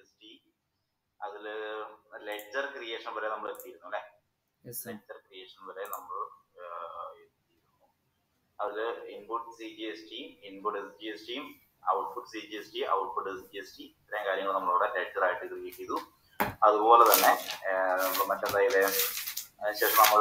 S T അതില് ledger creation വരെ നമ്മൾ എത്തിയിരുന്നു അല്ലെ യെസ് സർ ലെഡ്ജർ ക്രിയേഷൻ വരെ നമ്മൾ എത്തിയിരുന്നു അതില് input C G S T input S G S ടിയും output C G S T output S G S T ഇത്രയും കാര്യങ്ങൾ നമ്മളിവിടെ ലെഡ്ജർ ആയിട്ട് ക്രിയേറ്റ് ചെയ്തു അതുപോലെ തന്നെ നമ്മൾ മറ്റെന്താ ഇത് അതിനുശേഷം നമ്മൾ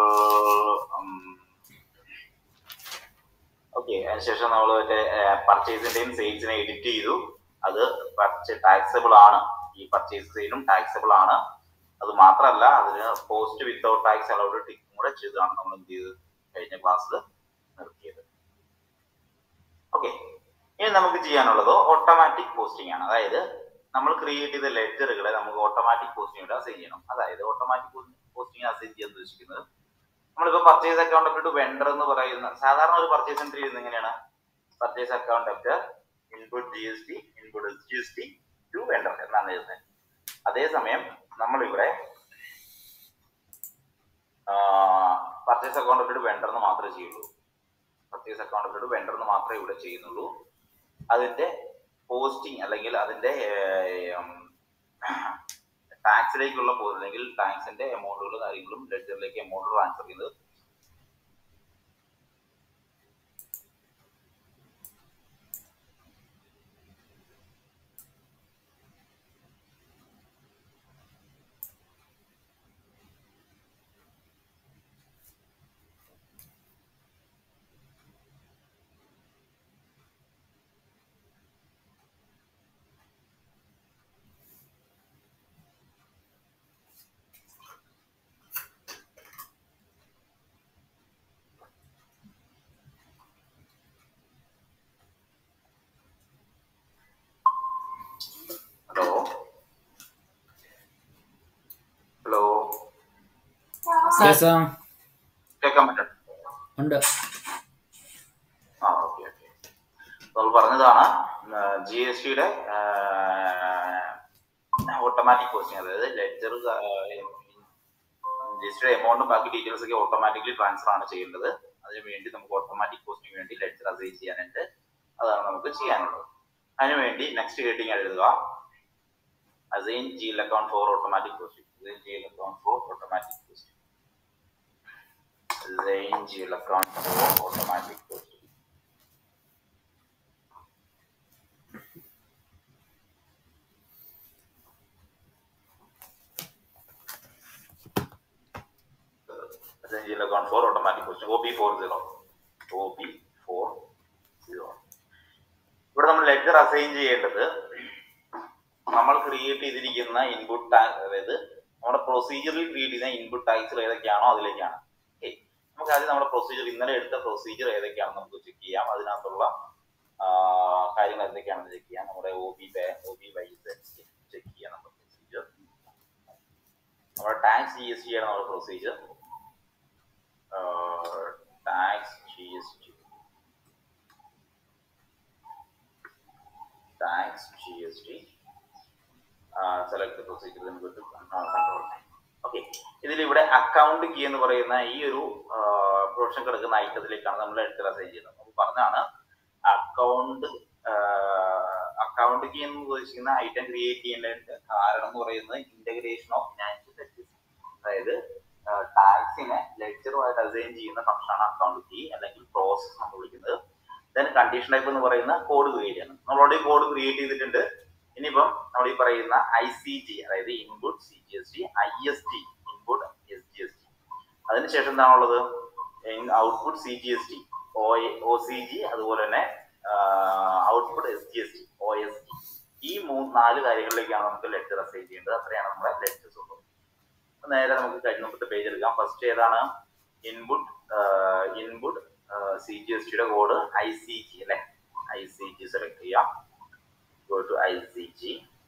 ഓക്കെ അതിനുശേഷം നമ്മൾ മറ്റേ പർച്ചേസിന്റെയും സെയിൽസിനെ എഡിറ്റ് ചെയ്തു അത് ടാക്സബിൾ ആണ് ഈ പർച്ചേസ് സെയിലും ടാക്സബിൾ ആണ് അത് മാത്രമല്ല അതിന് പോസ്റ്റ് വിത്തൗട്ട് ടാക്സ് അലൗഡ് ടിക്കും കൂടെ ചെയ്താണ് നമ്മൾ എന്ത് ചെയ്ത് കഴിഞ്ഞ ക്ലാസ്സിൽ നിർത്തിയത് ഓക്കെ ഇനി നമുക്ക് ചെയ്യാനുള്ളത് ഓട്ടോമാറ്റിക് പോസ്റ്റിംഗ് ആണ് അതായത് നമ്മൾ ക്രിയേറ്റ് ചെയ്ത ലെറ്ററുകളെ നമുക്ക് ഓട്ടോമാറ്റിക് പോസ്റ്റിംഗ് അസൈൻ ചെയ്യണം അതായത് ഓട്ടോമാറ്റിക് പോസ്റ്റിംഗ് അസൈൻ ചെയ്യാൻ ഉദ്ദേശിക്കുന്നത് നമ്മളിപ്പോ purchase account up to vendor എന്ന് പറയുന്ന സാധാരണ ഒരു പർച്ചേസ് എൻട്രി ചെയ്യുന്നത് എങ്ങനെയാണ് purchase account up input G S T input G S T to vendor എന്നാണ് എഴുതുന്നത് അതേസമയം നമ്മളിവിടെ purchase account up to vendor എന്ന് മാത്രമേ ചെയ്യുള്ളൂ purchase account up to vendor എന്ന് മാത്രമേ ഇവിടെ ചെയ്യുന്നുള്ളൂ അതിന്റെ പോസ്റ്റിംഗ് അല്ലെങ്കിൽ അതിന്റെ ടാക്സിലേക്കുള്ള അല്ലെങ്കിൽ ടാക്സിന്റെ എമൗണ്ടുകളും കാര്യങ്ങളും ലെഡ്ജറിലേക്ക് എമൗണ്ട് ട്രാൻസ്ഫർ ചെയ്യുന്നത് ഹലോ ഹലോ യെസ് സർ കേൾക്കാൻ പറ്റും ഉണ്ട് ആ ഓക്കെ ഓക്കെ നമ്മൾ പറഞ്ഞതാണ് ജി എസ് ടിയുടെ ഓട്ടോമാറ്റിക് പോസ്റ്റിംഗ് അതായത് ലെഡ്ജർ ജി എസ് ടിയുടെ എമൗണ്ടും ബാക്കി ഡീറ്റെയിൽസ് ഒക്കെ ഓട്ടോമാറ്റിക്കലി ട്രാൻസ്ഫർ ആണ് ചെയ്യേണ്ടത് അതിന് വേണ്ടി നമുക്ക് ഓട്ടോമാറ്റിക് പോസ്റ്റിംഗ് വേണ്ടി ലെഡ്ജർ അസൈൻ ചെയ്യാനുണ്ട് അതാണ് നമുക്ക് ചെയ്യാനുള്ളത് അതിന് വേണ്ടി നെക്സ്റ്റ് ഹെഡിങ് എഴുതുക assign G account for automatic posting assign G account for automatic posting assign G account for automatic posting essential account for automatic posting OP40 OP40 ഇവിടെ നമ്മൾ ലെഡ്ജർ അസൈൻ ചെയ്യേണ്ടത് നമ്മൾ ക്രിയേറ്റ് ചെയ്തിരിക്കുന്ന ഇൻപുട്ട് അതായത് നമ്മുടെ പ്രൊസീജിയറിൽ create ചെയ്യുന്ന input ടാക്സുകൾ ഏതൊക്കെയാണോ അതിലേക്കാണ് okay നമുക്ക് ആദ്യം നമ്മുടെ പ്രൊസീജിയർ ഇന്നലെ എടുത്ത പ്രൊസീജിയർ ഏതൊക്കെയാണെന്ന് നമുക്ക് ചെക്ക് ചെയ്യാം അതിനകത്തുള്ള ആ, കാര്യങ്ങൾ എന്തൊക്കെയാണെന്ന് ചെക്ക് ചെയ്യാം നമ്മുടെ O B O B wise check ചെയ്യാം നമ്മുടെ പ്രൊസീജിയർ നമ്മുടെ ടാക്സ് ജി എസ് ടി ആണ് നമ്മുടെ procedure tax G S T tax G S T select procedure control okay ഇതിൽ ഇവിടെ അക്കൗണ്ട് കീ എന്ന് പറയുന്ന ഈ ഒരു പ്രൊഫഷൻ കിടക്കുന്ന ഐറ്റത്തിലേക്കാണ് നമ്മൾ എടുത്ത് അസൈൻ ചെയ്യുന്നത് നമുക്ക് പറഞ്ഞാണ് അക്കൗണ്ട് അക്കൗണ്ട് കീ എന്ന് ഉദ്ദേശിക്കുന്ന ഐറ്റം ക്രിയേറ്റ് ചെയ്യേണ്ടതിന്റെ കാരണം എന്ന് പറയുന്നത് ഇന്റഗ്രേഷൻ ഓഫ് ഫിനാൻഷ്യൽ സെക്ടേഴ്സ് അതായത് ടാക്സിനെ ലെക്ചറുമായിട്ട് അസൈൻ ചെയ്യുന്ന ഫംഗ്ഷനാണ് അക്കൗണ്ട് കീ അല്ലെങ്കിൽ പ്രോസസ് നമ്മൾ വിളിക്കുന്നത് ദെൻ കണ്ടീഷൻ ടൈപ്പ് എന്ന് പറയുന്ന കോഡ് ക്രിയേറ്റ് ചെയ്യണം നമ്മളോട് കോഡ് ക്രിയേറ്റ് ചെയ്തിട്ടുണ്ട് ഇനിയിപ്പം നമ്മൾ ഈ പറയുന്ന ഐ സി ജി അതായത് input C G S T I S T input S G S T അതിനുശേഷം എന്താണുള്ളത് output C G S T O O C G അതുപോലെ തന്നെ output S G S T O S T ഈ മൂന്ന് നാല് കാര്യങ്ങളിലേക്കാണ് നമുക്ക് letter assign ചെയ്യേണ്ടത് അത്രയാണ് നമ്മുടെ ലെറ്റേഴ്സ് ഉള്ളത് അപ്പൊ നേരെ നമുക്ക് കഴിഞ്ഞ മുമ്പത്തെ പേജ് എടുക്കാം ഫസ്റ്റ് ഏതാണ് input input C G S ടിയുടെ കോഡ് ഐ സി ജി അല്ലെ ഐ സി ജി സെലക്ട് ചെയ്യാം go to ICG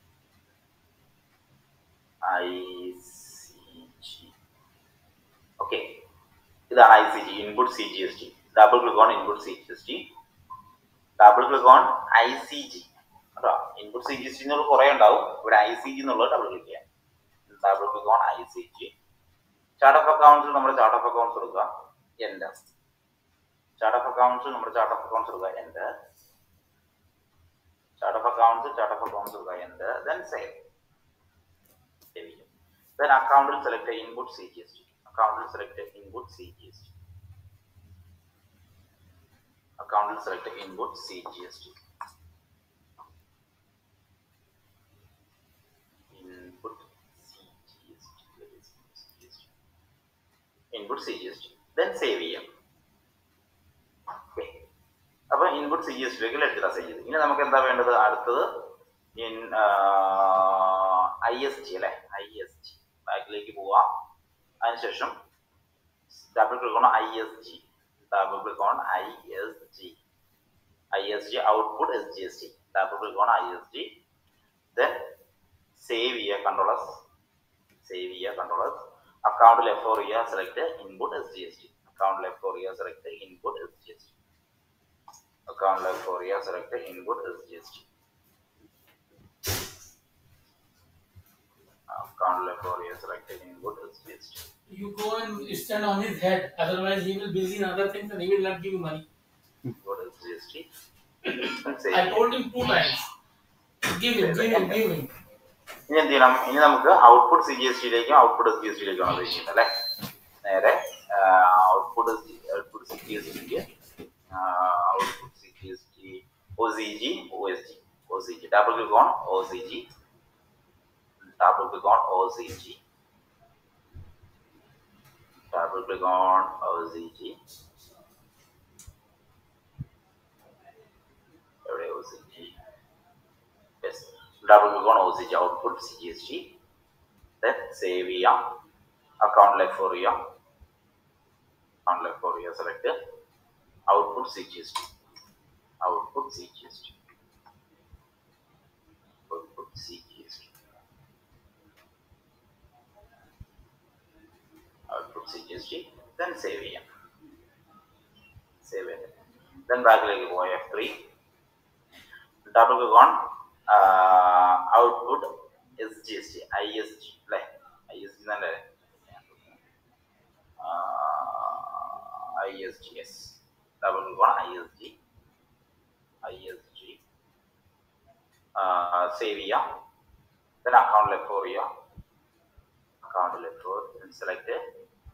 ICG okay ഇതാണ് I C G input C G S T double click on input C G S T double click on I C G കേട്ടോ input C G S T എന്നുള്ള കുറെ ഉണ്ടാവും ഇവിടെ I C G എന്നുള്ളത് double click ചെയ്യാം double click on I C G chart of അക്കൗണ്ട്സിൽ നമ്മുടെ chart of accounts എടുക്കുക എൻ്റെ ചാർട്ട് ഓഫ് അക്കൗണ്ട്സ് നമ്മുടെ ചാർട്ട് ഓഫ് അക്കൗണ്ട്സ് എടുക്കുക എൻ്റെ chart of accounts, chart of accounts will go in there, then save. then account will select the input CGST. Account will select the input CGST. Account will select the input CGST. Input CGST. Where is CGST? Input CGST. Then save ചെയ്യാം Okay. അപ്പൊ input C S ടിയിലേക്ക് എടുത്തിട്ട് assign ചെയ്തു ഇനി നമുക്ക് എന്താ വേണ്ടത് അടുത്തത് ഇൻ ഐ എസ് ജി അല്ലെ ഐ എസ് ജി ബാക്കിലേക്ക് പോവാം അതിനുശേഷം double click on I S G double click on I S G I S G output S G S T double click on I S G then save ചെയ്യുക control S save ചെയ്യുക control S അക്കൗണ്ടിൽ F four ചെയ്യുക select input S G S T അക്കൗണ്ടിൽ F four ചെയ്യുക select input S G S T account left for year select the input as GST. Account left for year select the input as GST. You go and stand on his head, otherwise he will busy in other things and he will not give you money. Input as GST. And save. I told him two times. Give him, give him, give him. ഇനി എന്ത് ചെയ്യണം ഇനി നമുക്ക് output C G S ടിയിലേക്കും output S G S ടിയിലേക്കാണ് ഉദ്ദേശിക്കുന്നത് അല്ലേ നേരെ output output C G S ടിക്ക് output C G S T O C G O S G O C G double click on O C G double click on O C G double click on OCG. എവിടെ OCG? Yes. Double click on OCG output CGST. Then save ചെയ്യാം. Account left for ചെയ്യാം. Account left for ചെയ്യാം. Select output CGST. Output CGST. Output CGST. output CGST, then save ചെയ്യാം save ചെയ്ത് then ബാക്കിലേക്ക് പോയ F three double click on output S G S T I S G അല്ലേ I S G തന്നെ I S G S double click on I S G I S G save ചെയ്യാം then account left for ചെയ്യാം account left for and select it.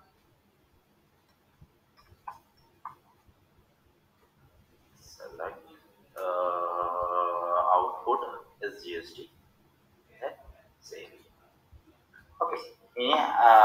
Select uh, output is GST. Then save. Okay. ഇനി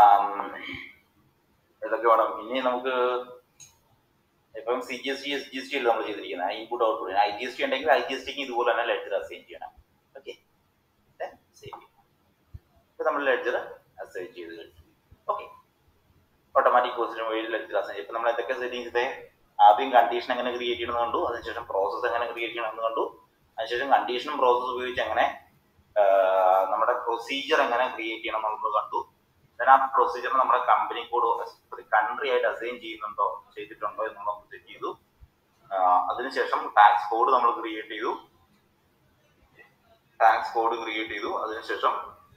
ഇതൊക്കെ വേണം ഇനി നമുക്ക് ഇപ്പം C G S T S G S T നമ്മൾ ചെയ്തിരിക്കുന്നത് input output I G S T ഉണ്ടെങ്കിൽ ഐ ജി എസ് ടിക്ക് ഇതുപോലെ തന്നെ ലെറ്റർ അസൈൻ ചെയ്യണം ഓക്കെ സേവ് ചെയ്യും ഇപ്പൊ നമ്മൾ ലെഡ്ജർ അസൈൻ ചെയ്ത് കഴിഞ്ഞു ഓക്കെ ഓട്ടോമാറ്റിക് കോഴ്സിന് വഴി ലെഡ്ജർ അസൈൻ ഇപ്പൊ നമ്മൾ എന്തൊക്കെ സെറ്റിംഗ്സ് ചെയ്തേ ആദ്യം കണ്ടീഷൻ എങ്ങനെ ക്രിയേറ്റ് ചെയ്യണമെന്ന് കണ്ടു അതിനുശേഷം പ്രോസസ്സ് എങ്ങനെ ക്രിയേറ്റ് ചെയ്യണമെന്ന് കണ്ടു അതിനുശേഷം കണ്ടീഷനും പ്രോസസ്സ് ഉപയോഗിച്ച് എങ്ങനെ ആ, നമ്മുടെ പ്രൊസീജിയർ എങ്ങനെ ക്രിയേറ്റ് ചെയ്യണം നമ്മൾ കണ്ടു then ആ പ്രൊസീജിയർ നമ്മുടെ കമ്പനി കോഡ് കൺട്രി ആയിട്ട് അസൈൻ ചെയ്യുന്നുണ്ടോ ചെയ്തിട്ടുണ്ടോ എന്ന് നമ്മൾ ചെക്ക് ചെയ്തു ആ, അതിനുശേഷം ടാക്സ് കോഡ് നമ്മൾ ക്രിയേറ്റ് ചെയ്തു ടാക്സ് കോഡ് ക്രിയേറ്റ് ചെയ്തു അതിനുശേഷം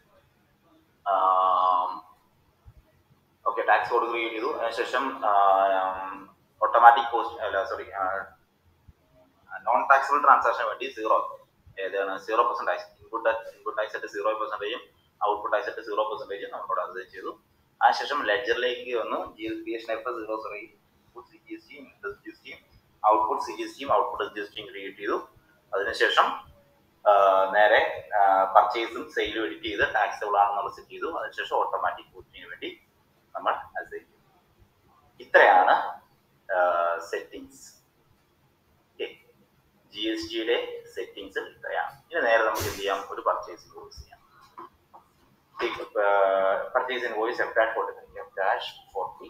ഓക്കെ ടാക്സ് കോഡ് ക്രിയേറ്റ് ചെയ്തു അതിനുശേഷം ഓട്ടോമാറ്റിക് പോസ്റ്റ് അല്ല സോറി നോൺ ടാക്സബിൾ ട്രാൻസാക്ഷൻ വേണ്ടി സീറോ ഏതാണ് zero percentage input input tax ആയിട്ട് സീറോ പെർസെൻറ്റേജും ഔട്ട്പുട്ട് ടാക്സ് ആയിട്ട് സീറോ പെർസെൻറ്റേജും നമ്മളോട് അസൈൻ ചെയ്തു അതിനുശേഷം ലെജറിലേക്ക് വന്ന് G S creation F zero zero input C G S ടിയും എസ് ജി എസ് ടിയും ഔട്ട്പുട്ട് സി ജി എസ് ടിയും ഔട്ട്പുട്ട് എസ് ജി എസ് ടിയും ക്രിയേറ്റ് ചെയ്തു അതിനുശേഷം ആ, നേരെ പർച്ചേസും സെയിലും എഡിറ്റ് ചെയ്ത് ടാക്സബിൾ ആണെന്നുള്ള സെറ്റ് ചെയ്തു അതിനുശേഷം ഓട്ടോമാറ്റിക് ബൂട്ടിന് വേണ്ടി നമ്മൾ അസൈൻ ചെയ്തു ഇത്രയാണ് സെറ്റിങ്സ് ജി എസ് ടിയുടെ സെറ്റിങ്സ് ഇത്രയാണ് ഇനി നേരെ നമുക്ക് എന്ത് ചെയ്യാം ഒരു പർച്ചേസ് ഇൻവോയ്സ് ചെയ്യാം purchase invoice F dash forty three F dash forty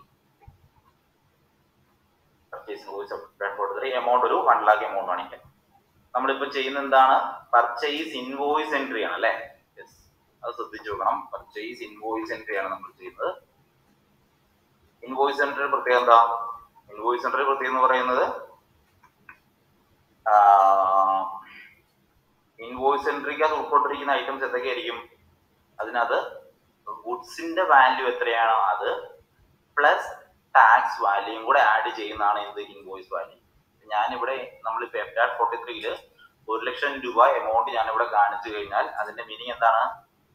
purchase invoice F dash forty three amount ഒരു വൺ ലാക്ക് എമൗണ്ട് ആണ് ഇങ്ങനെ നമ്മളിപ്പോ ചെയ്യുന്ന എന്താണ് പർച്ചേസ് ഇൻവോയ്സ് എൻട്രി ആണ് അല്ലേ യെസ് അത് ശ്രദ്ധിച്ചു നോക്കണം പർച്ചേസ് ഇൻവോയ്സ് എൻട്രി ആണ് നമ്മൾ ചെയ്യുന്നത് ഇൻവോയ്സ് എൻട്രി പ്രത്യേകം എന്താ ഇൻവോയ്സ് എൻട്രി പ്രത്യേകം എന്ന് പറയുന്നത് ഇൻവോയ്സ് എൻട്രിക്ക് അത് ഉൾപ്പെട്ടിരിക്കുന്ന ഐറ്റംസ് എന്തൊക്കെയായിരിക്കും അതിനകത്ത് ഗുഡ്സിന്റെ വാല്യൂ എത്രയാണോ അത് പ്ലസ് ടാക്സ് വാല്യൂയും കൂടെ ആഡ് ചെയ്യുന്നതാണ് എന്ത് ഇൻവോയ്സ് വാല്യൂ ഞാനിവിടെ നമ്മളിപ്പോ എഫ് ഡാറ്റ് ഫോർട്ടി ത്രീയില് ഒരു ലക്ഷം രൂപ എമൗണ്ട് ഞാനിവിടെ കാണിച്ചു കഴിഞ്ഞാൽ അതിന്റെ മീനിങ് എന്താണ്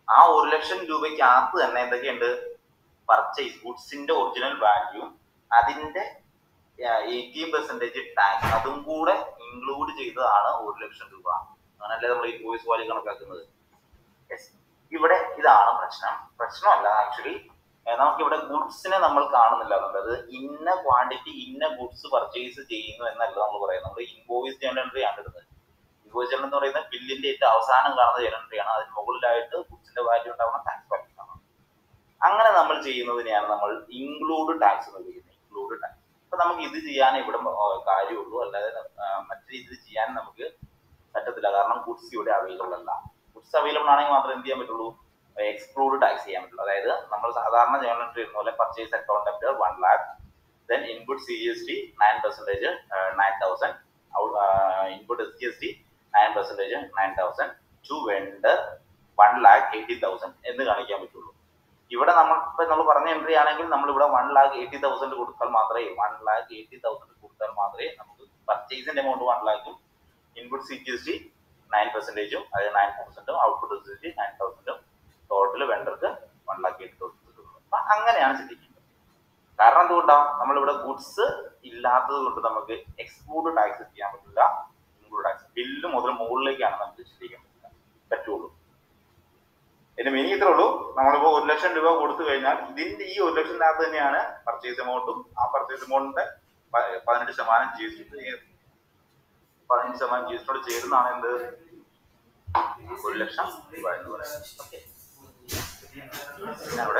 ആ ഒരു ലക്ഷം രൂപയ്ക്കകത്ത് തന്നെ എന്തൊക്കെയുണ്ട് പർച്ചേസ് ഗുഡ്സിന്റെ ഒറിജിനൽ വാല്യൂ അതിന്റെ എയ്റ്റീൻ പെർസെന്റേജ് ടാക്സ് അതും കൂടെ ഇൻക്ലൂഡ് ചെയ്തതാണ് ഒരു ലക്ഷം രൂപ അങ്ങനല്ലേ നമ്മൾ ഇൻവോയ്സ് വാല്യൂ കണക്കാക്കുന്നത് Yes. ഇവിടെ ഇതാണ് പ്രശ്നം പ്രശ്നമല്ല ആക്ച്വലി നമുക്ക് ഇവിടെ ഗുഡ്സിനെ നമ്മൾ കാണുന്നില്ല എന്നുള്ളത് ഇന്ന ക്വാണ്ടിറ്റി ഇന്ന ഗുഡ്സ് പർച്ചേസ് ചെയ്യുന്നു എന്നല്ല നമ്മൾ പറയുന്നത് നമ്മൾ ഇൻവോയ്സ് ജനറേറ്ററി ആണ് ഇടുന്നത് ഇൻവോയ്സ് ജനറൽ എന്ന് പറയുന്നത് ബില്ലിന്റെ ഏറ്റവും അവസാനം കാണുന്ന ജനറേറ്ററി ആണ് അതിന് മുകളിലായിട്ട് ഗുഡ്സിന്റെ വാല്യൂ ഉണ്ടാവുന്ന ടാക്സ് വാല്യൂ ആണ് അങ്ങനെ നമ്മൾ ചെയ്യുന്നതിനെയാണ് നമ്മൾ ഇൻക്ലൂഡ് ടാക്സ് എന്ന് വിളിക്കുന്നത് ഇൻക്ലൂഡ് ടാക്സ് അപ്പൊ നമുക്ക് ഇത് ചെയ്യാൻ ഇവിടെ ആ, കാര്യമുള്ളൂ അല്ലാതെ ആ, മറ്റു രീതിയിൽ ചെയ്യാൻ നമുക്ക് പറ്റത്തില്ല കാരണം ഗുഡ്സ് ഇവിടെ അവൈലബിൾ അല്ല ഗുഡ്സ് അവൈലബിൾ ആണെങ്കിൽ മാത്രമേ എന്ത് ചെയ്യാൻ പറ്റുള്ളൂ എക്സ്ക്ലൂഡ് ടാക്സ് ചെയ്യാൻ പറ്റുള്ളൂ അതായത് നമ്മൾ സാധാരണ ജേണൽ എൻട്രി ഇടുന്ന പോലെ purchase account after one lakh then input C G S T nine percentage nine thousand input S G S T nine percentage nine thousand to vendor one lakh eighty thousand എന്ന് കാണിക്കാൻ പറ്റുള്ളൂ ഇവിടെ നമ്മൾ ഇപ്പൊ നമ്മൾ പറഞ്ഞ എൻട്രി ആണെങ്കിൽ നമ്മൾ ഇവിടെ വൺ ലാക്ക് എയ്റ്റി തൗസൻഡ് കൊടുത്താൽ മാത്രമേ വൺ ലാക്ക് എയ്റ്റി തൗസൻഡ് കൊടുത്താൽ മാത്രമേ നമുക്ക് പർച്ചേസിന്റെ എമൗണ്ട് വൺ ലാക്കും input C G S T nine പെർസെൻറ്റേജും അതായത് നയൻ പെർസെന്റും output S G S T nine തൗസൻഡും ടോട്ടൽ വെണ്ടർക്ക് വൺ ലാക്ക് എയ്റ്റി തൗസൻഡ് കിട്ടുള്ളൂ അപ്പൊ അങ്ങനെയാണ് ചിന്തിക്കുന്നത് കാരണം എന്തുകൊണ്ടാണ് നമ്മളിവിടെ ഗുഡ്സ് ഇല്ലാത്തത് കൊണ്ട് നമുക്ക് എക്സ്ക്ലൂഡ് ടാക്സ് ചെയ്യാൻ പറ്റില്ല ഇൻക്ലൂഡ് ടാക്സ് ബില്ല് മുതൽ മുകളിലേക്കാണ് നമുക്ക് ചിന്തിക്കാൻ പറ്റില്ല പറ്റുള്ളൂ എന്റെ മീനിങ് ഇത്രേ ഉള്ളൂ നമ്മളിപ്പോ ഒരു ലക്ഷം രൂപ കൊടുത്തു കഴിഞ്ഞാൽ ഇതിന്റെ ഈ ഒരു ലക്ഷത്തിനകത്ത് തന്നെയാണ് പർച്ചേസ് എമൗണ്ടും ആ പർച്ചേസ് എമൗണ്ടിന്റെ പതിനെട്ട് ശതമാനം ജി എസ് ടി പതിനഞ്ച് ശതമാനം ജി എസ് ടിയോട് ചേരുന്നതാണ് എന്ത് ഒരു ലക്ഷം രൂപ എന്ന് പറയുന്നത് ഓക്കെ അവിടെ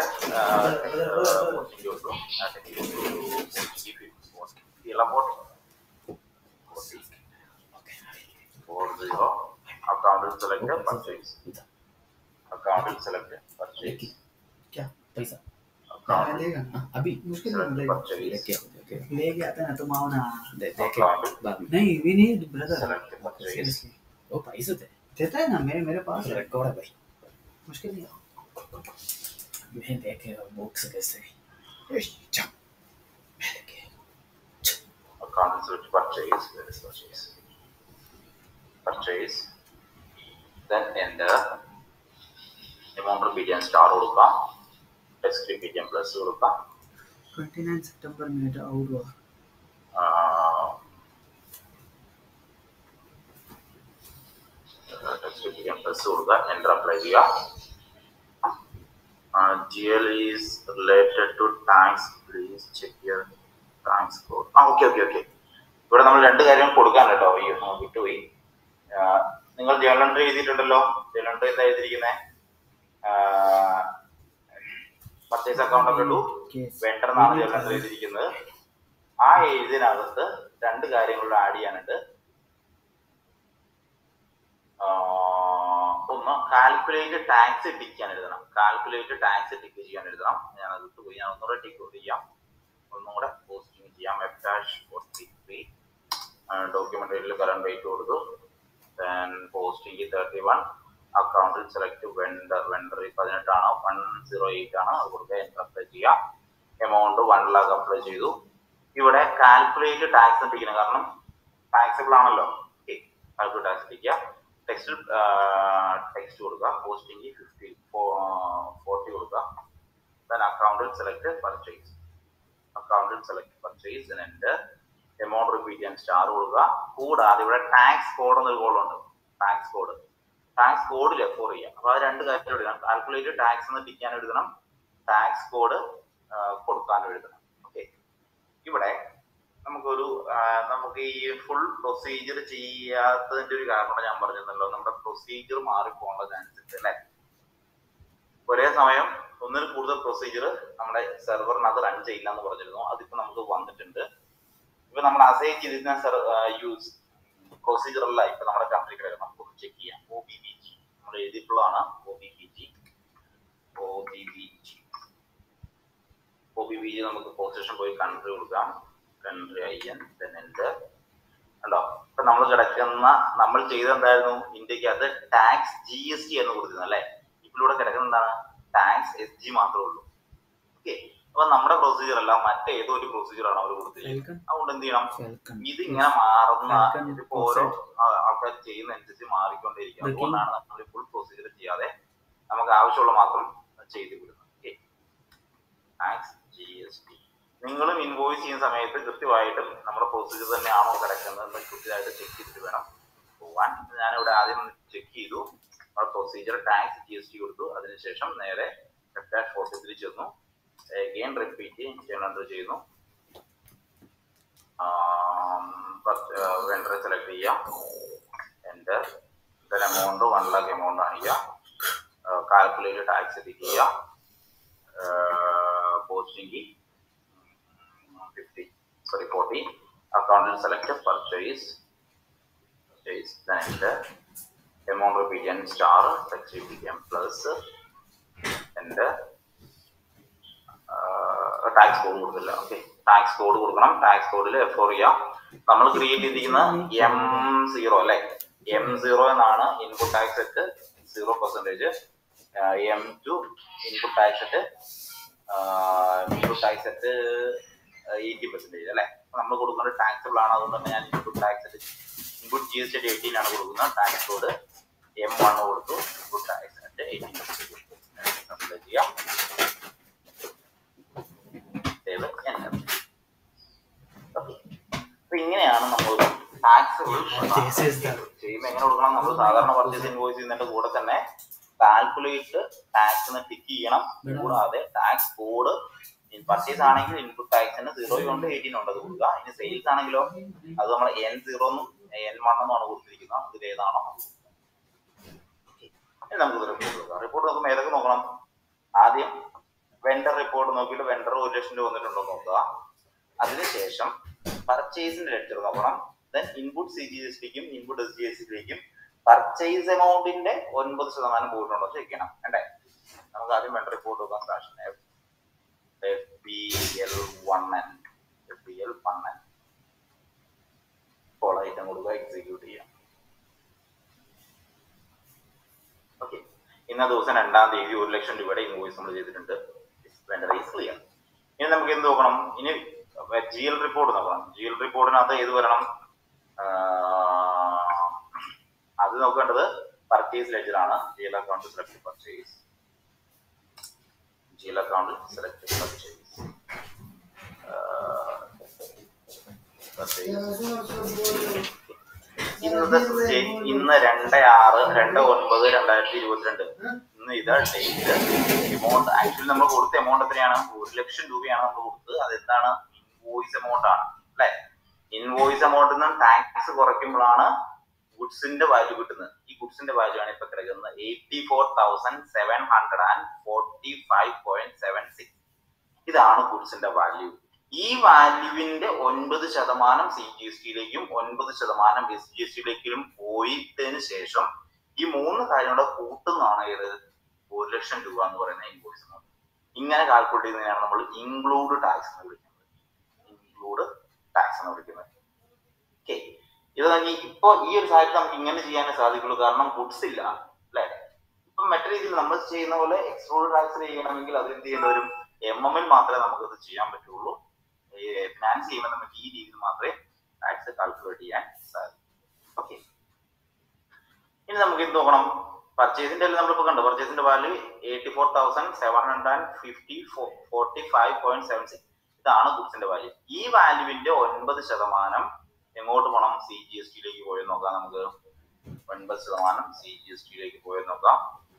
ഫോർ സീറോ അക്കൗണ്ടിൽ select purchase account select purchase क्या पैसा अकाउंट लेगा हाँ, अभी मुश्किल सेलेक्ट नहीं लेके परचेज आओ, लेके आओ। ले गया था ना तुम आओ ना दे देखे अकाउंट बाद में नहीं we need brother select purchase seriously वो पैसे थे देता है ना मेरे मेरे पास है रिकॉर्ड है भाई मुश्किल नहीं है मैं देखे बुक्स कैसे इश, जा मैं लेके account select purchase where is purchase purchase then enter amount repeat and star കൊടുക്കാം ടെക്സ്റ്റ് repeat and plus കൊടുക്കാം 29 सितंबर में এটা out हुआ ടെക്സ്റ്റ് repeat and plus കൊടുക്കുക enter apply ചെയ്യുക G L is related to tax please check your tax code ആ okay okay okay ഇവിടെ നമ്മൾ രണ്ട് കാര്യം കൊടുക്കാൻ കേട്ടോ ഈ വിട്ടുപോയി ആ, നിങ്ങൾ ജേണൽ എൻട്രി എഴുതിയിട്ടുണ്ടല്ലോ ജേണൽ എൻട്രി എന്താ എഴുതിയിരിക്കുന്നത് പർച്ചേസ് അക്കൗണ്ട് ഒക്കെ ഇട്ടു Yes. വെണ്ടർ എന്നാണ് ജേണൽ എൻട്രി എഴുതിയിരിക്കുന്നത് ആ എഴുതിനകത്ത് രണ്ട് കാര്യങ്ങൾ ആഡ് ചെയ്യാനുണ്ട് ആ, ഒന്ന് കാൽക്കുലേറ്റ് ടാക്സ് ടിക്കാൻ എഴുതണം കാൽക്കുലേറ്റ് ടാക്സ് ടിക്ക് ചെയ്യാൻ എഴുതണം ഞാൻ അത് വിട്ടുപോയി ഞാൻ ഒന്നുകൂടെ ടിക്ക് ചെയ്യാം ഒന്നും കൂടെ പോസ്റ്റിംഗ് ചെയ്യാം എഫ് ഡാഷ് ഫോർട്ടി ത്രീ ഡോക്യുമെന്ററിയിൽ കറണ്ട് റേറ്റ് കൊടുത്തു ദെൻ പോസ്റ്റിംഗ് തേർട്ടി വൺ അക്കൗണ്ടിൽ സെലക്ട് വെണ്ടർ വെണ്ടർ പതിനെട്ടാണ് വൺ സീറോ എയ്റ്റ് ആണ് അത് കൊടുക്കുക എൻ്റർ അപ്ലൈ ചെയ്യാം എമൗണ്ട് വൺ ലാക്ക് അപ്ലൈ ചെയ്തു ഇവിടെ കാൽക്കുലേറ്റ് ടാക്സ് ഇട്ടിരിക്കണം കാരണം ടാക്സബിൾ ആണല്ലോ കാൽക്കുലേറ്റ് ടാക്സ് ഇട്ടിക്കുക ടെക്സ്റ്റ് ടെക്സ്റ്റ് കൊടുക്കുക പോസ്റ്റിംഗ് ഫിഫ്റ്റി ഫോർട്ടി കൊടുക്കുക ദെൻ അക്കൗണ്ടിൽ സെലക്ട് പർച്ചേസ് അക്കൗണ്ടിൽ select purchase enter amount repeat ചെയ്യാൻ സ്റ്റാർ കൊടുക്കുക കൂടാതെ ഇവിടെ ടാക്സ് കോഡ് എന്നൊരു കോഡുണ്ട് tax code tax code refer ചെയ്യാം അപ്പൊ അത് രണ്ട് കാര്യം എഴുതണം കാൽക്കുലേറ്റ് ടാക്സ് എന്ന് ടിക്കാൻ എഴുതണം ടാക്സ് കോഡ് കൊടുക്കാനും എഴുതണം ഓക്കെ ഇവിടെ നമുക്കൊരു ആ, നമുക്ക് ഈ ഫുൾ പ്രൊസീജിയർ ചെയ്യാത്തതിന്റെ ഒരു കാരണം ഞാൻ പറഞ്ഞിരുന്നല്ലോ നമ്മുടെ പ്രൊസീജിയർ മാറിപ്പോകാനുള്ള ചാൻസ് ഉണ്ട് അല്ലേ ഒരേ സമയം ഒന്നിൽ കൂടുതൽ പ്രൊസീജിയർ നമ്മുടെ സെർവറിനകത്ത് റൺ ചെയ്യില്ല എന്ന് പറഞ്ഞിരുന്നു അതിപ്പോ നമുക്ക് വന്നിട്ടുണ്ട് ഇപ്പൊ നമ്മൾ അസൈൻ ചെയ്തിരുന്ന യൂസ് പ്രൊസീജിയർ അല്ല ഇപ്പൊ നമ്മുടെ കൺട്രി കിടക്കണം നമുക്ക് ചെക്ക് ചെയ്യാം ഒ ബി ബി ജി നമ്മൾ എഴുതിയിട്ടുള്ളതാണ് O B B G O B B G O B B G നമുക്ക് പൊസിഷൻ പോയി കൺട്രി കൊടുക്കാം കൺട്രി ഐ എൻ എൻ്റർ കണ്ടോ ഇപ്പൊ നമ്മൾ കിടക്കുന്ന നമ്മൾ ചെയ്ത എന്തായിരുന്നു ഇന്ത്യക്കകത്ത് ടാക്സ് ജി എസ് ടി എന്ന് കൊടുത്തിരുന്നു അല്ലെ ഇതിലൂടെ കിടക്കുന്ന എന്താണ് ടാക്സ് എസ് ജി മാത്രമേ ഉള്ളൂ ഓക്കെ അപ്പൊ നമ്മുടെ പ്രൊസീജിയർ അല്ല മറ്റേതോ ഒരു പ്രൊസീജിയർ ആണ് അവർ കൊടുത്തിരിക്കുന്നത് Falcon. അതുകൊണ്ട് എന്ത് ചെയ്യണം Falcon. ഇത് ഇങ്ങനെ മാറുന്ന Falcon ഇതിപ്പോ ഓരോ ആ- ആൾക്കാർ ചെയ്യുന്ന അനുസരിച്ച് മാറിക്കൊണ്ടിരിക്കും The king. അതുകൊണ്ടാണ് നമ്മൾ ഫുൾ പ്രൊസീജിയർ ചെയ്യാതെ നമുക്ക് ആവശ്യമുള്ള മാത്രം ചെയ്ത് വിടുന്നു okay tax G S T നിങ്ങളും ഇൻവോയ്സ് ചെയ്യുന്ന സമയത്ത് കൃത്യമായിട്ടും നമ്മുടെ പ്രൊസീജിയർ തന്നെയാണോ കിടക്കുന്നതെന്ന് കൃത്യമായിട്ട് ചെക്ക് ചെയ്തിട്ട് വേണം പോവാൻ ഞാനിവിടെ ആദ്യം ചെക്ക് ചെയ്തു നമ്മുടെ procedure tax G S T കൊടുത്തു അതിനുശേഷം നേരെ ഡാഷ് ഫോർട്ടിൽ ചെന്നു ഗെയിൻ റിപ്പീറ്റ് ജനറൽ ചെയ്യുന്നു വെണ്ടറെ സെലക്ട് ചെയ്യാം എൻ്റെ ഇതിൽ എമൗണ്ട് വൺ ലാക്ക് എമൗണ്ട് കാണിക്കുക കാൽക്കുലേറ്റ് ടാക്സ് എഡിറ്റ് ചെയ്യുക പോസ്റ്റിംഗ് ഫിഫ്റ്റി സോറി ഫോർട്ടി അക്കൗണ്ടിൽ select purchase purchase then enter amount repeat ചെയ്യാൻ സ്റ്റാർ സെക്ഷൻ പ്ലസ് എൻ്റെ ടാക്സ് കോഡ് കൊടുക്കില്ല ഓക്കെ ടാക്സ് കോഡ് കൊടുക്കണം ടാക്സ് കോഡിൽ എഫ് ഫോർ ചെയ്യാം നമ്മൾ ക്രിയേറ്റ് ചെയ്തിരിക്കുന്ന എം സീറോ അല്ലെ എം സീറോ എന്നാണ് input tax set zero percentage M two input tax set input tax set eighty percentage അല്ലെ നമ്മൾ കൊടുക്കുന്ന ടാക്സബിൾ ആണ് അതുകൊണ്ട് തന്നെ ഞാൻ input tax set input G S T eighteen ആണ് കൊടുക്കുന്നത് ടാക്സ് കോഡ് എം വൺ കൊടുത്തു input tax set eighteen percentage ചെയ്യാം സേവ് enter. Okay. അപ്പൊ ഇങ്ങനെയാണ് നമ്മൾ ടാക്സ് This is the- ചെയ്യുമ്പോൾ എങ്ങനെ കൊടുക്കണം നമ്മൾ സാധാരണ പർച്ചേസ് ഇൻവോയ്സ് ചെയ്യുന്നതിന്റെ കൂടെ തന്നെ കാൽക്കുലേറ്റ് ടാക്സിന് ടിക്ക് ചെയ്യണം കൂടാതെ ടാക്സ് കോഡ് പർച്ചേസ് ആണെങ്കിൽ ഇൻപുട്ട് ടാക്സിന് സീറോ ഉണ്ട് എയ്റ്റീൻ ഉണ്ട് അത് കൊടുക്കുക ഇനി സെയിൽസ് ആണെങ്കിലോ അത് നമ്മൾ എൻ സീറോ എന്നും എൻ വൺ എന്നുമാണ് കൊടുത്തിരിക്കുന്നത് ഇതിൽ ഏതാണോ ഇനി നമുക്ക് റിപ്പോർട്ട് നോക്കാം റിപ്പോർട്ട് നോക്കുമ്പോൾ ഏതൊക്കെ നോക്കണം ആദ്യം വെണ്ടർ റിപ്പോർട്ട് നോക്കിയിട്ട് വെണ്ടർ ഒരു ലക്ഷം രൂപ വന്നിട്ടുണ്ടോ എന്ന് നോക്കുക അതിനുശേഷം പർച്ചേസിന്റെ ലെറ്റർ നോക്കണം then input C G S ടിക്കും ഇൻപുട്ട് എസ് ജി എസ് ടിക്കും പർച്ചേസ് എമൗണ്ടിന്റെ ഒൻപത് ശതമാനം പോയിട്ടുണ്ടോ എന്ന് ചെക്ക് ചെയ്യണം വേണ്ടേ നമുക്ക് ആദ്യം വെണ്ടർ റിപ്പോർട്ട് നോക്കാം സാക്ഷൻ F B L one N F B L one N call item കൊടുക്കുക എക്സിക്യൂട്ട് ചെയ്യാം ഓക്കെ ഇന്ന ദിവസം രണ്ടാം തീയതി ഒരു ലക്ഷം രൂപയുടെ ഇൻവോയ്സ് നമ്മൾ ചെയ്തിട്ടുണ്ട് വെണ്ടർ ഈസ് ക്ലിയർ ഇനി നമുക്ക് എന്ത് നോക്കണം ഇനി ജി എൽ റിപ്പോർട്ട് നോക്കണം ജി എൽ റിപ്പോർട്ടിനകത്ത് ഏത് വരണം ആഹ് അത് നോക്കേണ്ടത് പർച്ചേസ് ലെജർ ആണ് G L account select purchase G L account select purchase ഇന്നത്തെ ഡേറ്റ് ഇന്ന് രണ്ട് ആറ് രണ്ട് ഒൻപത് രണ്ടായിരത്തി ഇരുപത്തിരണ്ട് ഇന്ന് ഇതാ ഡേറ്റ് എമൗണ്ട് ആക്ച്വലി നമ്മൾ കൊടുത്ത എമൗണ്ട് എത്രയാണ് ഒരു ലക്ഷം രൂപയാണ് നമ്മൾ കൊടുത്തത് അതെന്താണ് ഇൻവോയ്സ് എമൗണ്ട് ആണ് അല്ലെ ഇൻവോയ്സ് എമൗണ്ടിൽ നിന്നും ടാക്സ് കുറയ്ക്കുമ്പോഴാണ് ഗുഡ്സിന്റെ വാല്യൂ കിട്ടുന്നത് ഈ ഗുഡ്സിന്റെ വാല്യൂ ആണ് ഇപ്പൊ കിടക്കുന്നത് eighty four thousand seven hundred and forty five point seven six ഇതാണ് ഗുഡ്സിന്റെ വാല്യൂ ഈ വാല്യൂവിന്റെ ഒൻപത് ശതമാനം സി ജി എസ് ടിയിലേക്കും ഒൻപത് ശതമാനം എസ് ജി എസ് ടിയിലേക്കും പോയിട്ടതിന് ശേഷം ഈ മൂന്ന് കാര്യം കൂടെ കൂട്ടുന്നതാണ് ഏത് ഒരു ലക്ഷം രൂപ എന്ന് പറയുന്ന ഇൻവോയ്സ് എമൗണ്ട് ഇങ്ങനെ കാൽക്കുലേറ്റ് ചെയ്യുന്നതിനാണ് നമ്മൾ ഇൻക്ലൂഡ് ടാക്സ് എന്ന് വിളിക്കുന്നത് ഇൻക്ലൂഡ് ടാക്സ് എന്ന് വിളിക്കുന്നത് ഓക്കെ ഇത് തന്നെ ഇപ്പൊ ഈ ഒരു സാഹചര്യം നമുക്ക് ഇങ്ങനെ ചെയ്യാനേ സാധിക്കുള്ളൂ കാരണം ഗുഡ്സ് ഇല്ല അല്ലെ ഇപ്പൊ മറ്റു രീതിയിൽ നമ്മൾ ചെയ്യുന്ന പോലെ എക്സ്ട്രോഡ് ടാക്സ് ചെയ്യണമെങ്കിൽ അത് എന്ത് ചെയ്യേണ്ടി വരും എം എം എൽ മാത്രമേ നമുക്ക് ഇത് ചെയ്യാൻ പറ്റുള്ളൂ ഫിനാൻസ് ചെയ്യുമ്പോൾ നമുക്ക് ഈ രീതിയിൽ മാത്രമേ ടാക്സ് കാൽക്കുലേറ്റ് ചെയ്യാൻ സാധിക്കൂ ഓക്കെ ഇനി നമുക്ക് എന്ത് നോക്കണം പർച്ചേസിന്റെ നമ്മളിപ്പോ കണ്ടു പർച്ചേസിന്റെ value eighty four thousand seven hundred and fifty forty five point seven six ഇതാണ് ഗുഡ്സിന്റെ വാല്യൂ ഈ വാല്യൂവിന്റെ ഒൻപത് ശതമാനം എങ്ങോട്ട് പോകണം സി ജി എസ് ടിയിലേക്ക് പോയി നോക്കാം നമുക്ക് ഒൻപത് ശതമാനം സി ജി എസ് ടിയിലേക്ക് പോയി നോക്കാം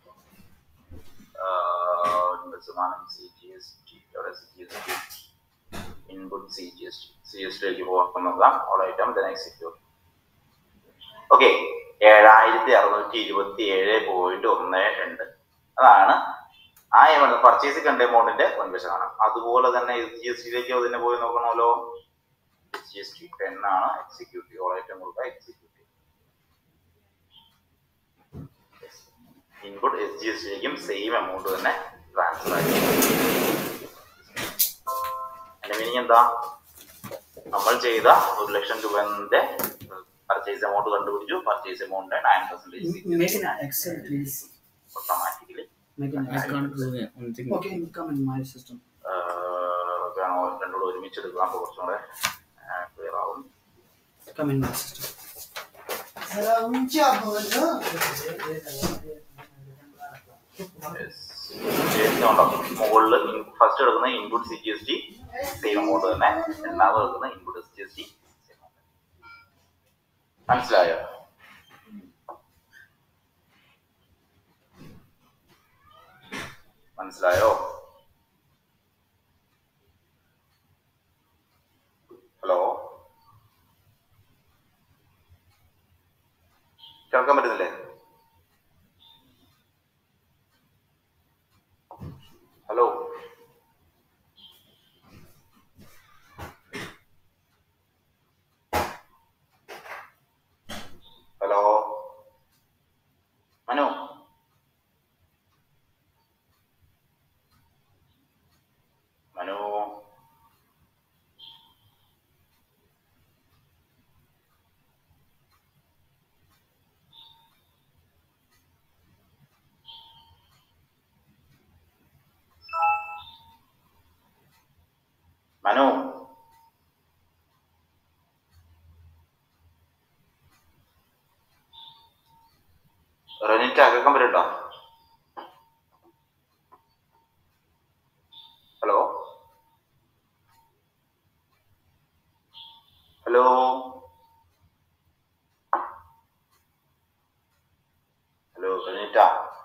ആഹ് ഒൻപത് ശതമാനം സി ജി എസ് ടി അവിടെ C G S T input C G S T C S ടിയിലേക്ക് പോകാൻ നോക്കാം all item then execute okay ഏഴായിരത്തി അറുന്നൂറ്റി ഇരുപത്തി ഏഴ് പോയിന്റ് ഒന്ന് രണ്ട് അതാണ് ആ എമൗണ്ട് പർച്ചേസ് കണ്ട എമൗണ്ടിന്റെ ഒൻപത് ശതമാനം അതുപോലെ തന്നെ എസ് ജി എസ് ടിയിലേക്ക് അതിനെ പോയി നോക്കണമല്ലോ S G S T ten ആണ് എക്സിക്യൂട്ടീവ് ഓൾ ഐറ്റം കൊടുക്കുക executive input S G S ടിയിലേക്കും സെയിം എമൗണ്ട് തന്നെ ട്രാൻസ്ഫർ ആയി അതിന്റെ മീനിങ് എന്താ നമ്മൾ ചെയ്ത ഒരു ലക്ഷം രൂപന്റെ പർച്ചേസ് എമൗണ്ട് കണ്ടുപിടിച്ചു purchase amount nine percentage Make an Excel, please. Automatically Make an I Excel. can't do that. One thing. Okay, come in my system. വേണോ രണ്ടുകൂടെ ഒരുമിച്ച് എടുക്കാം അപ്പൊ കുറച്ചും കൂടെ ക്ലിയർ ആവും Come in my system. जरा ऊंचा बोलो ഉണ്ടോ മുകളിൽ ഫസ്റ്റ് എടുക്കുന്ന input C G S T same amount തന്നെ രണ്ടാമത് എടുക്കുന്ന input C G S T മനസ്സിലായോ മനസ്സിലായോ ഹലോ കേൾക്കാൻ പറ്റുന്നില്ലേ ഹലോ ഹലോ മനു മനു മനു റെനിറ്റ് കേൾക്കാൻ പറ്റുണ്ടോ hello hello hello Renita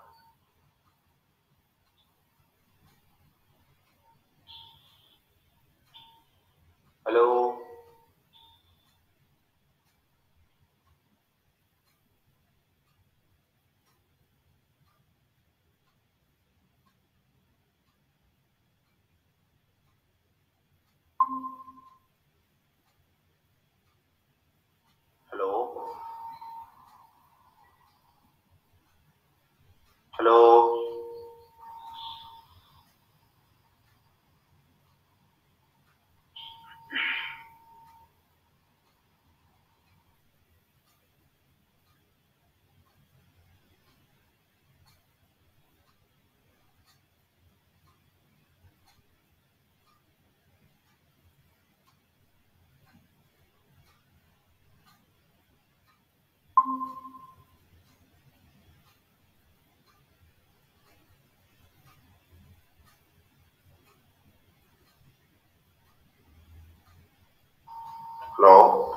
hello hello hello hello